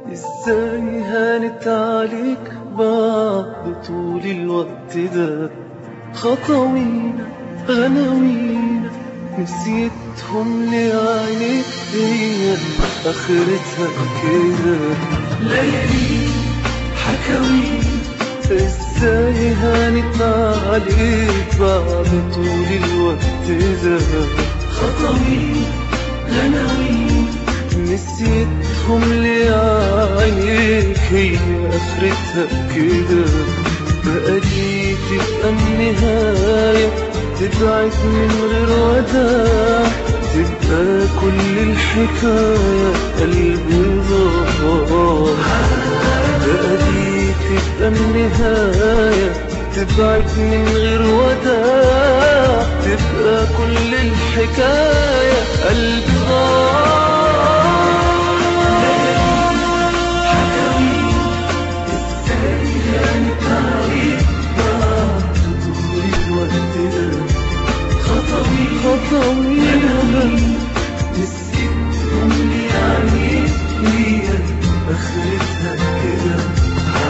ازاي هانت عليك بعد طول الوقت ده خطوينا غناوينا نسيتهم لعينيك هي اخرتها كده ليالي حكاوينا ازاي هانت عليك بعد طول الوقت ده خطوينا غناوينا نسيتهم لعينيك هي اخرتها كده بقى دي تبقى النهاية تبعد من غير وداع تبقى كل الحكاية قلبي ضاع بقى دي تبقى النهاية تبعد من غير وداع تبقى كل الحكاية قلبي ضاع خطوينا نسيتهم يعني هي اخرتها كده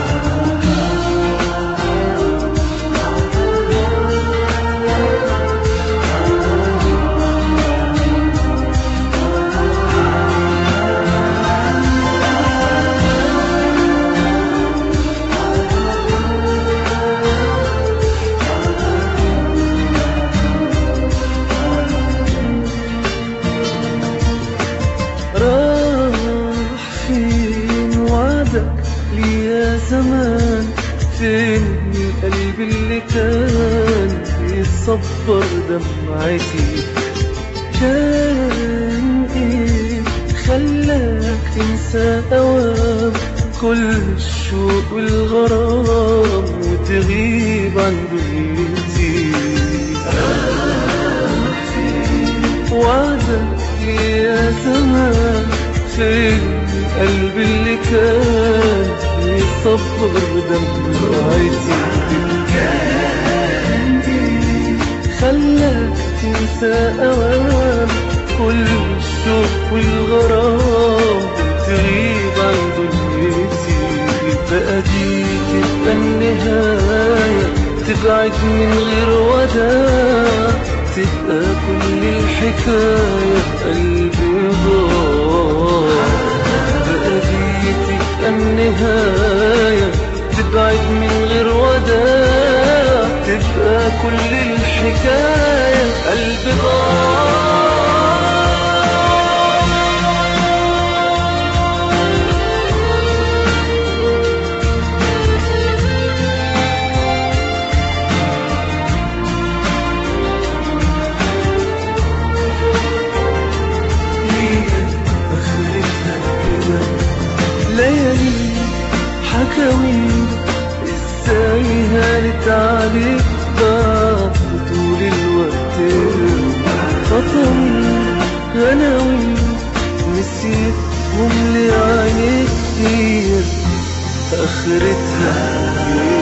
راح فين وعدك لي يا زمان فين القلب اللي كان يصبر دمعتي كان ايه خلاك تنسى اوام كل الشوق والغرام وتغيب عن دنيتي وعدك لي يا زمان فين القلب اللي كان يصبر دمعتي خلاك تنسى أوام كل الشوق والغرام تغيب عن دنيتي بقى دي تبقى النهاية تبعد من غير وداع تبقى كل الحكاية قلبي ضاع بقى دي تبقى النهاية تبعد من غير وداع تبقى كل الحكاية قلبي ضاع ليالي حكاوي ازاي هانت عليك بعد طول الوقت خطوي غناوي نسيتهم لعينيك هي اخرتها